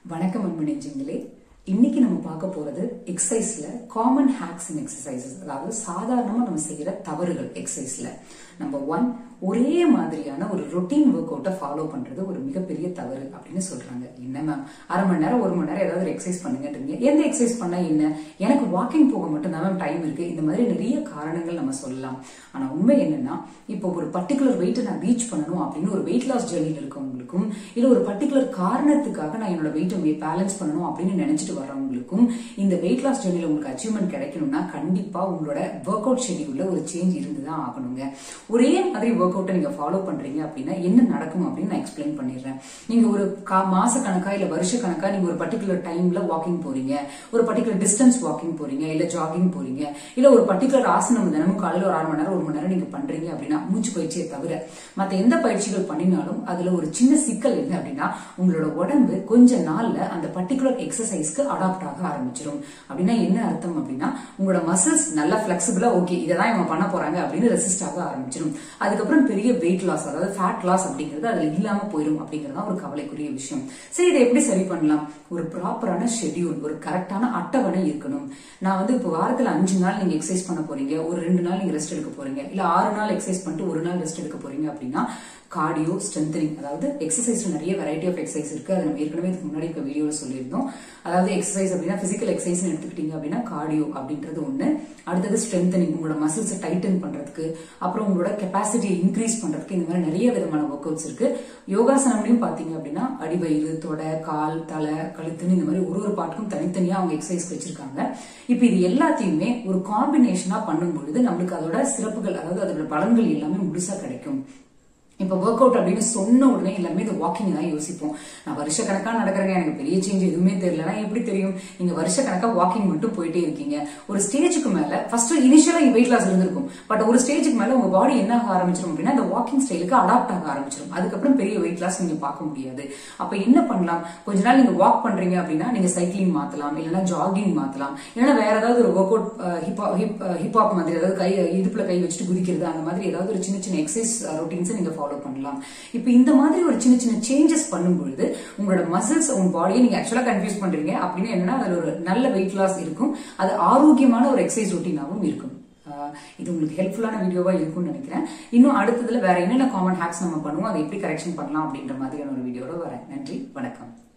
வணக்கம் அன்பு நெஞ்சங்களே இன்னைக்கு நம்ம பார்க்க போறது எக்ஸசைஸ்ல காமன் ஹேக்ஸ் இன் எக்ஸசைசஸ் அதாவது சாதாரணமா நம்ம செய்யற தவறுகள் எக்ஸசைஸ்ல நம்பர் ஒன் ஒரே மாதிரியான ஒரு ரொட்டீன் ஒர்க் அவுட்டை ஃபாலோ பண்றது ஒரு மிகப்பெரிய தவறு அப்படின்னு சொல்றாங்க என்ன மேம் அரை மணி நேரம் ஒரு மணி நேரம் ஏதாவது ஒரு எக்ஸசைஸ் பண்ணுங்கன்றீங்க எந்த எக்ஸசைஸ் பண்ணா என்ன எனக்கு வாக்கிங் போக மட்டும் தான் மேம் டைம் இருக்கு இந்த மாதிரி நிறைய காரணங்கள் நம்ம சொல்லலாம் ஆனா உண்மை என்னன்னா இப்போ ஒரு பர்டிகுலர் வெயிட்டை நான் ரீச் பண்ணணும் அப்படின்னு ஒரு வெயிட் லாஸ் ஜெர்னியில் இருக்கவங்களுக்கும் இல்ல ஒரு பர்டிகுலர் காரணத்துக்காக நான் என்னோட வெயிட்டை பேலன்ஸ் பண்ணணும் அப்படின்னு நினைச்சிட்டு வர்றவங்களுக்கும் இந்த வெயிட் லாஸ் ஜெர்னியில் உங்களுக்கு அச்சீவ்மெண்ட் கிடைக்கணும்னா கண்டிப்பா உங்களோட ஒர்க் அவுட் ஷெடியூல்ல ஒரு சேஞ்ச் இருந்துதான் ஆகணுங்க ஒரே மாதிரி ஒர்க் அவுட்டை நீங்க ஃபாலோ பண்றீங்க அப்படின்னா என்ன நடக்கும் அப்படின்னு நான் எக்ஸ்பிளைன் பண்ணிடுறேன் நீங்க ஒரு கா- மாச கணக்கா இல்ல வருஷ கணக்கா நீங்க ஒரு பர்டிகுலர் டைம்ல வாக்கிங் போறீங்க ஒரு பர்டிகுலர் டிஸ்டன்ஸ் வாக்கிங் போறீங்க இல்ல ஜாகிங் போறீங்க இல்ல ஒரு பர்டிகுலர் ஆசனம் தினமும் காலையில ஒரு அரை மணி நேரம் ஒரு மணி நேரம் நீங்க பண்றீங்க அப்படின்னா மூச்சு பயிற்சியை தவிர மத்த எந்த பயிற்சிகள் பண்ணினாலும் அதுல ஒரு சின்ன சிக்கல் என்ன அப்படின்னா உங்களோட உடம்பு கொஞ்ச நாள்ல அந்த பர்டிகுலர் எக்ஸசைஸ்க்கு அடாப்ட் ஆக ஆரம்பிச்சிடும் அப்படின்னா என்ன அர்த்தம் அப்படின்னா உங்களோட மசில்ஸ் நல்லா பிளெக்சிபிளா ஓகே இதை தான் இவங்க பண்ண போறாங்க அப்படின்னு ரெசிஸ்ட் ஆக ஆரம்பிச்சிடும் அதுக்கப்புறம் பெரிய வெயிட் லாஸ் அதாவது ஃபேட் லாஸ் அப்படிங்கிறது அதுல இல்லாம போயிடும் அப்படிங்கிறது தான் ஒரு கவலைக்குரிய விஷயம் சரி இதை எப்படி சரி பண்ணலாம் ஒரு ப்ராப்பரான ஷெட்யூல் ஒரு கரெக்டான அட்டவணை இருக்கணும் நான் வந்து இப்போ வாரத்துல அஞ்சு நாள் நீங்க எக்ஸசைஸ் பண்ண போறீங்க ஒரு ரெண்டு நாள் நீங்க ரெஸ்ட் எடுக்க போறீங்க இல்ல ஆறு நாள் எக்ஸசைஸ் பண்ணிட்டு ஒரு நாள் ரெஸ்ட் எடுக்க போறீங்க அப்படின்னா கார்டியோ ஸ்ட்ரென்தனிங் அதாவது எக்ஸசைஸ்ல நிறைய வெரைட்டி ஆஃப் எக்ஸசைஸ் இருக்கு அதை நம்ம ஏற்கனவே இதுக்கு முன்னாடி இப்போ வீடியோல சொல்லியிருந்தோம் அதாவது எக்ஸசைஸ் அப்படின்னா பிசிக்கல் எக்ஸசைஸ் எடுத்துக்கிட்டீங்க அப்படின்னா கார்டியோ அப்படின்றது ஒண்ணு அடுத்தது ஸ்ட்ரென்தனிங் உங்களோட மசில்ஸை டைட்டன் பண்றதுக்கு அப்புறம் உங்களோட கெப்பாசிட்டியை இன்க்ரீஸ் பண்றதுக்கு இந்த மாதிரி நிறைய விதமான ஒர்க் அவுட்ஸ் இருக்கு யோகாசனம்லயும் பாத்தீங்க அப்படின்னா அடிவயிறு தொடை கால் தலை கழுத்துன்னு இந்த மாதிரி ஒரு ஒரு பாட்டுக்கும் தனித்தனியா அவங்க எக்ஸசைஸ் வச்சிருக்காங்க இப்போ இது எல்லாத்தையுமே ஒரு காம்பினேஷனா பண்ணும் பொழுது நம்மளுக்கு அதோட சிறப்புகள் அதாவது அதோட பலன்கள் எல்லாமே முழுசா கிடைக்கும் இப்போ ஒர்க் அவுட் அப்படின்னு சொன்ன உடனே எல்லாமே இந்த வாக்கிங் தான் யோசிப்போம் நான் வருஷ கணக்கா நடக்கிறேங்க எனக்கு பெரிய சேஞ்ச் எதுவுமே தெரியலனா எப்படி தெரியும் நீங்க வருஷ கணக்கா வாக்கிங் மட்டும் போயிட்டே இருக்கீங்க ஒரு ஸ்டேஜுக்கு மேல ஃபர்ஸ்ட் இனிஷியலா வெயிட் லாஸ் இருந்திருக்கும் பட் ஒரு ஸ்டேஜுக்கு மேல உங்க பாடி என்ன ஆக ஆரம்பிச்சிடும் அப்படின்னா அந்த வாக்கிங் ஸ்டைலுக்கு அடாப்ட் ஆக ஆரம்பிச்சிடும் அதுக்கப்புறம் பெரிய வெயிட் லாஸ் நீங்க பார்க்க முடியாது அப்ப என்ன பண்ணலாம் கொஞ்ச நாள் நீங்க வாக் பண்றீங்க அப்படின்னா நீங்க சைக்கிளிங் மாத்தலாம் இல்லைன்னா ஜாகிங் மாத்தலாம் இல்லைன்னா வேற ஏதாவது ஒரு ஒர்க் அவுட் ஹிப்ஹாப் மாதிரி அதாவது கை இடுப்புல கை வச்சுட்டு குதிக்கிறது அந்த மாதிரி ஏதாவது ஒரு சின்ன சின்ன எக்ஸசைஸ் ரொட்டீன்ஸ் நீங்க ஃபாலோ பண்ணலாம் இப்போ இந்த மாதிரி ஒரு சின்ன சின்ன சேஞ்சஸ் பண்ணும் பொழுது உங்களோட மசில்ஸ் உங்க பாடியை நீங்க ஆக்சுவலா கன்ஃபியூஸ் பண்றீங்க அப்படின்னு என்னன்னா அதுல ஒரு நல்ல வெயிட் லாஸ் இருக்கும் அது ஆரோக்கியமான ஒரு எக்ஸசைஸ் ரொட்டீனாகவும் இருக்கும் ஆஹ் இது உங்களுக்கு ஹெல்ப்ஃபுல்லான வீடியோவா இருக்கும்னு நினைக்கிறேன் இன்னும் அடுத்ததுல வேற என்னென்ன காமன் ஹேக்ஸ் நம்ம பண்ணுவோம் அதை எப்படி கரெக்ஷன் பண்ணலாம் அப்படின்ற மாதிரியான ஒரு வீடியோட வரேன் நன்றி வணக்கம்